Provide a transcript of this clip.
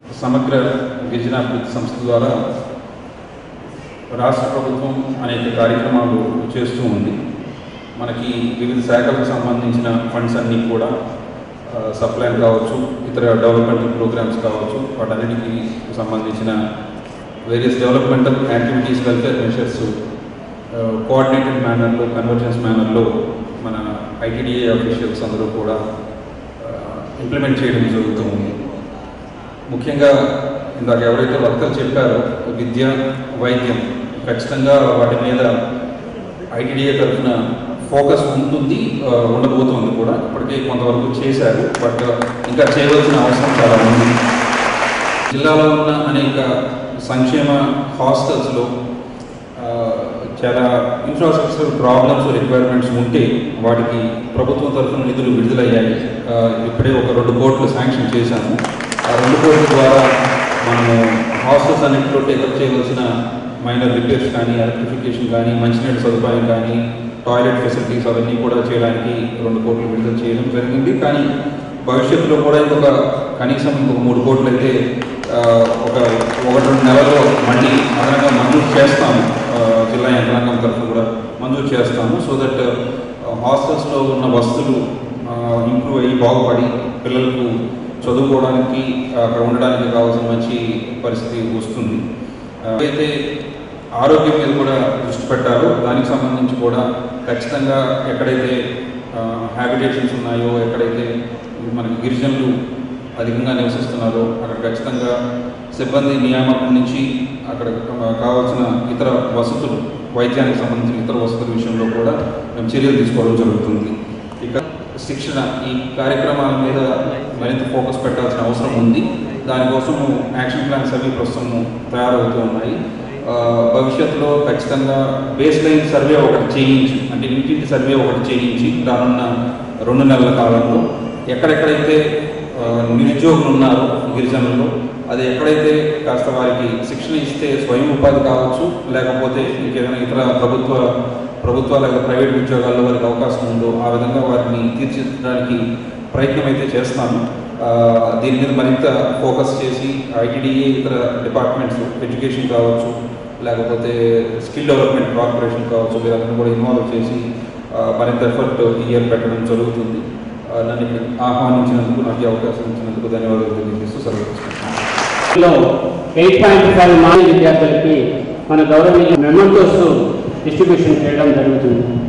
సమగ్ర గిరిజనాభివృద్ధి సంస్థ ద్వారా రాష్ట్ర ప్రభుత్వం అనేక కార్యక్రమాలు చేస్తూ ఉంది మనకి వివిధ శాఖలకు సంబంధించిన ఫండ్స్ అన్నీ కూడా సప్లైన్ కావచ్చు ఇతర డెవలప్మెంటల్ ప్రోగ్రామ్స్ కావచ్చు వాటన్నిటికీ సంబంధించిన various developmental activities welfare measures coordinated మేనర్లో కన్వర్జెన్స్ మేనర్లో మన ఐటీడీఏ అఫీషియల్స్ అందరూ కూడా ఇంప్లిమెంట్ చేయడం జరుగుతూ ఉంది ముఖ్యంగా ఇందాక ఎవరైతే వక్తలు చెప్పారో విద్య వైద్యం ఖచ్చితంగా వాటి మీద ఐటీడీఏ తరఫున ఫోకస్ ఉంటుంది ఆ, ఉండబోతోంది కూడా ఇప్పటికే కొంతవరకు చేశారు బట్ ఇంకా చేయవలసిన అవసరం చాలా ఉంది జిల్లాలో ఉన్న అనేక సంక్షేమ హాస్టల్స్లో ఆ, చాలా ఇన్ఫ్రాస్ట్రక్చర్ ప్రాబ్లమ్స్ రిక్వైర్మెంట్స్ ఉంటే వాటికి ప్రభుత్వం తరఫున నిధులు విడుదలయ్యాయి ఆ, ఇప్పుడే ఒక రెండు కోట్లు శాంక్షన్ చేశాము ఆ రెండు కోట్ల ద్వారా మనము హాస్టల్స్ అన్నింటిలో టేకప్ చేయవలసిన మైనర్ రిపేర్స్ కానీ ఎలక్ట్రిఫికేషన్ కానీ మంచినీటి సదుపాయం కానీ టాయిలెట్ ఫెసిలిటీస్ అవన్నీ కూడా చేయడానికి రెండు కోట్లు విడుదల చేయడం జరిగింది కానీ భవిష్యత్తులో కూడా ఇంకొక కనీసం ఇంకొక మూడు కోట్లు అయితే ఆ, ఒక ఒకటి రెండు నెలల్లో మళ్ళీ అదనంగా మంజూరు చేస్తాము ఆ, జిల్లా యంత్రాంగం తరఫున కూడా మంజూరు చేస్తాము సో దట్ హాస్టల్స్లో ఉన్న వస్తువులు ఇంప్రూవ్ అయ్యి బాగుపడి పిల్లలకు చదువుకోవడానికి అక్కడ ఉండడానికి కావాల్సిన మంచి పరిస్థితి వస్తుంది ఆ, అయితే ఆరోగ్యం మీద కూడా దృష్టి పెట్టాలో దానికి సంబంధించి కూడా ఖచ్చితంగా ఎక్కడైతే హ్యాబిటేషన్స్ ఉన్నాయో ఎక్కడైతే మనకి గిరిజనులు అధికంగా నివసిస్తున్నారో అక్కడ ఖచ్చితంగా సిబ్బంది నియామకం నుంచి అక్కడ కావాల్సిన ఇతర వసతులు వైద్యానికి సంబంధించిన ఇతర వసతుల విషయంలో కూడా మేము చర్యలు తీసుకోవడం జరుగుతుంది ఇక శిక్షణ ఈ కార్యక్రమాల మీద మరింత ఫోకస్ పెట్టాల్సిన అవసరం ఉంది దానికోసము యాక్షన్ ప్లాన్స్ అవి ప్రస్తుతం తయారవుతూ ఉన్నాయి ఆ, భవిష్యత్తులో ఖచ్చితంగా బేస్ లైన్ సర్వే ఒకటి చేయించి అంటే ఇంటింటి సర్వే ఒకటి చేయించి రానున్న రెండు నెలల కాలంలో ఎక్కడెక్కడైతే ఆ, నిరుద్యోగులు ఉన్నారో గిరిజనుల్లో అది ఎక్కడైతే కాస్త వారికి శిక్షణ ఇస్తే స్వయం ఉపాధి కావచ్చు లేకపోతే ఇంకేదైనా ఇతర ప్రభుత్వ ప్రభుత్వ లేదా ప్రైవేట్ ఉద్యోగాల్లో వారికి అవకాశం ఉందో ఆ విధంగా వారిని తీర్చిదిద్దడానికి ప్రయత్నం అయితే చేస్తాము ఆ, దీని మీద మరింత ఫోకస్ చేసి ఐటీడీఏ ఇతర డిపార్ట్మెంట్స్ ఎడ్యుకేషన్ కావచ్చు లేకపోతే స్కిల్ డెవలప్మెంట్ కార్పొరేషన్ కావచ్చు వీరందరూ కూడా ఇన్వాల్వ్ చేసి ఆ, మరింత ఎఫర్ట్ ఈ ఇయర్ పెట్టడం జరుగుతుంది ఆ, నన్ను ఇక్కడ ఆహ్వానించినందుకు నాకు ఈ అవకాశం ఇచ్చినందుకు ధన్యవాదాలు తెలియజేస్తూ సెలవు తీసుకుంటున్నాను లో ఎయిట్ పాయింట్ ఫైవ్ మాజీ విద్యార్థులకి మన గౌరవనీయ మెమెంటోస్ డిస్ట్రిబ్యూషన్ చేయడం జరుగుతుంది